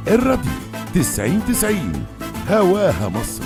الراديو تسعين تسعين هواها مصر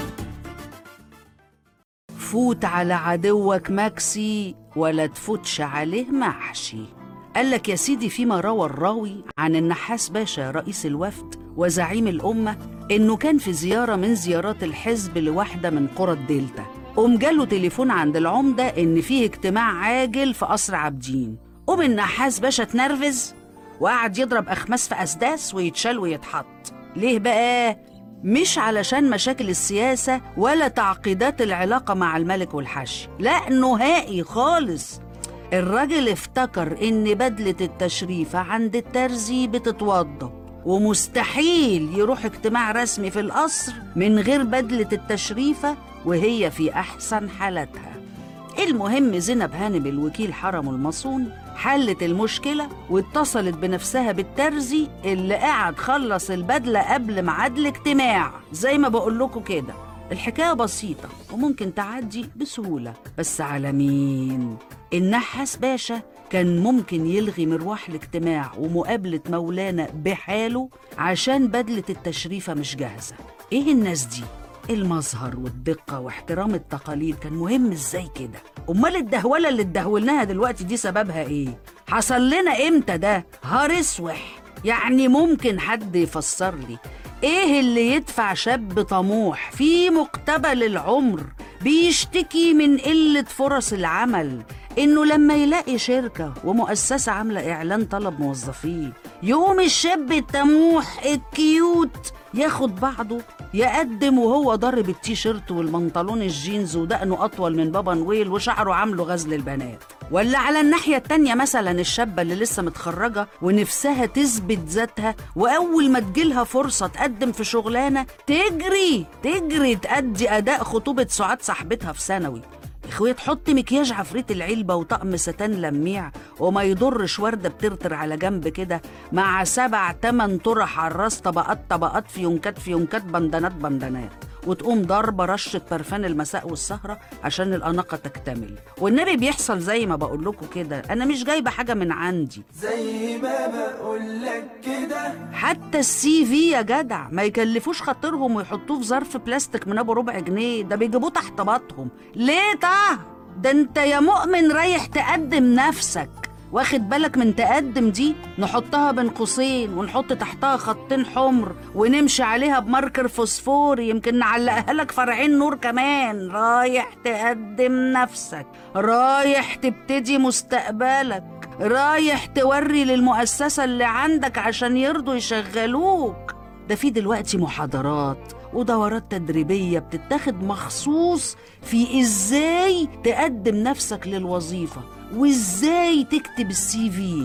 فوت على عدوك مكسي ولا تفوتش عليه محشي قال لك يا سيدي فيما روى الراوي عن النحاس باشا رئيس الوفد وزعيم الأمة إنه كان في زيارة من زيارات الحزب لواحدة من قرى الدلتا قوم جاله تليفون عند العمدة إن فيه اجتماع عاجل في قصر عابدين قوم النحاس باشا اتنرفز وقعد يضرب أخماس في أسداس ويتشال ويتحط ليه بقى؟ مش علشان مشاكل السياسة ولا تعقيدات العلاقة مع الملك والحشي لا نهائي خالص الراجل افتكر ان بدلة التشريفة عند الترزي بتتوضى ومستحيل يروح اجتماع رسمي في القصر من غير بدلة التشريفة وهي في أحسن حالتها المهم زينب هانم الوكيل حرم المصون حلت المشكلة واتصلت بنفسها بالترزي اللي قاعد خلص البدلة قبل ميعاد الاجتماع زي ما بقول لكم كده الحكاية بسيطة وممكن تعدي بسهولة بس على مين؟ النحاس باشا كان ممكن يلغي مروح الاجتماع ومقابلة مولانا بحاله عشان بدلة التشريفة مش جاهزة ايه الناس دي؟ المظهر والدقة واحترام التقاليد كان مهم ازاي كده امال الدهولة اللي اتدهولناها دلوقتي دي سببها ايه حصل لنا امتى ده هار اسوح يعني ممكن حد يفسر لي ايه اللي يدفع شاب طموح في مقتبل العمر بيشتكي من قلة فرص العمل انه لما يلاقي شركة ومؤسسة عاملة اعلان طلب موظفين يقوم الشاب الطموح الكيوت ياخد بعضه يقدم وهو ضارب التيشيرت والبنطلون الجينز ودقنه اطول من بابا نويل وشعره عامله غزل البنات ولا على الناحية التانية مثلا الشابة اللي لسه متخرجة ونفسها تثبت ذاتها وأول ما تجيلها فرصة تقدم في شغلانة تجري تجري تأدي أداء خطوبة سعاد صاحبتها في ثانوي اخويا تحط مكياج عفريت العلبة وطقم ستان لميع وما يضرش وردة بترتر على جنب كده مع سبع تمن طرح على الراس طبقات طبقات فيونكات فيونكات بندانات بندانات وتقوم ضاربة رشة برفان المساء والسهرة عشان الأناقة تكتمل والنبي بيحصل زي ما بقول لكم كده أنا مش جايبة حاجة من عندي زي ما بقول لك كده حتى السي في يا جدع ما يكلفوش خاطرهم ويحطوه في ظرف بلاستيك من ابو ربع جنيه ده بيجيبوه تحت باطهم ليه طه ده انت يا مؤمن رايح تقدم نفسك واخد بالك من تقدم دي نحطها بين قوسين ونحط تحتها خطين حمر ونمشي عليها بماركر فوسفور يمكن نعلقها لك فرعين نور كمان رايح تقدم نفسك رايح تبتدي مستقبلك رايح توري للمؤسسة اللي عندك عشان يرضوا يشغلوك ده في دلوقتي محاضرات ودورات تدريبية بتتاخد مخصوص في ازاي تقدم نفسك للوظيفة وازاي تكتب السي في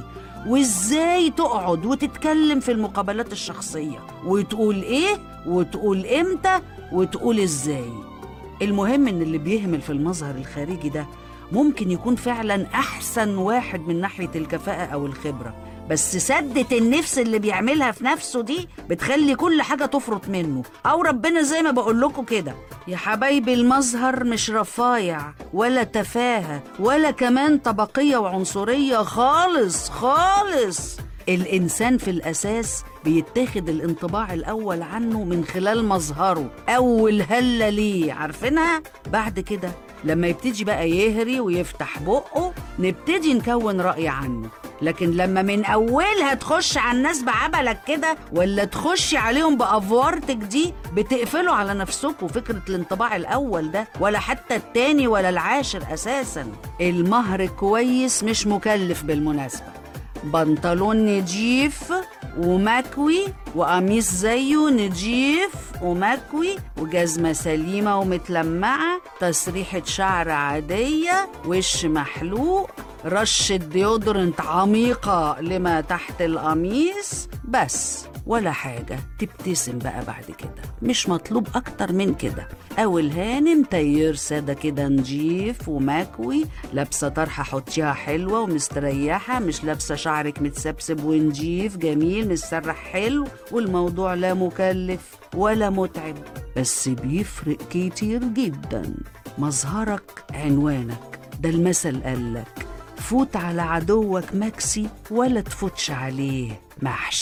وازاي تقعد وتتكلم في المقابلات الشخصية وتقول ايه وتقول امتى وتقول ازاي المهم ان اللي بيهمل في المظهر الخارجي ده ممكن يكون فعلا احسن واحد من ناحيه الكفاءه او الخبره بس سدة النفس اللي بيعملها في نفسه دي بتخلي كل حاجة تفرط منه أو ربنا زي ما بقول لكم كده يا حبايبي المظهر مش رفايع ولا تفاهة ولا كمان طبقية وعنصرية خالص خالص الإنسان في الأساس بيتاخد الانطباع الأول عنه من خلال مظهره أول هلة ليه عارفينها؟ بعد كده لما يبتدي بقى يهري ويفتح بقه نبتدي نكون رأي عنه لكن لما من أولها تخش على الناس بعبلك كده ولا تخشي عليهم بأفوارتك دي بتقفلوا على نفسكم فكرة الانطباع الأول ده ولا حتى التاني ولا العاشر أساسا المهر كويس مش مكلف بالمناسبة بنطلون نجيف ومكوي وقميص زيه نجيف ومكوي وجزمة سليمة ومتلمعة تسريحة شعر عادية وش محلوق رشة ديودرنت عميقة لما تحت القميص بس ولا حاجة تبتسم بقى بعد كده مش مطلوب أكتر من كده أو الهانم تير سادة كده نجيف ومكوي لابسة طرحة حطيها حلوة ومستريحة مش لابسة شعرك متسبسب ونجيف جميل متسرح حلو والموضوع لا مكلف ولا متعب بس بيفرق كتير جدا مظهرك عنوانك ده المثل قالك فوت على عدوك مكسي ولا تفوتش عليه محشي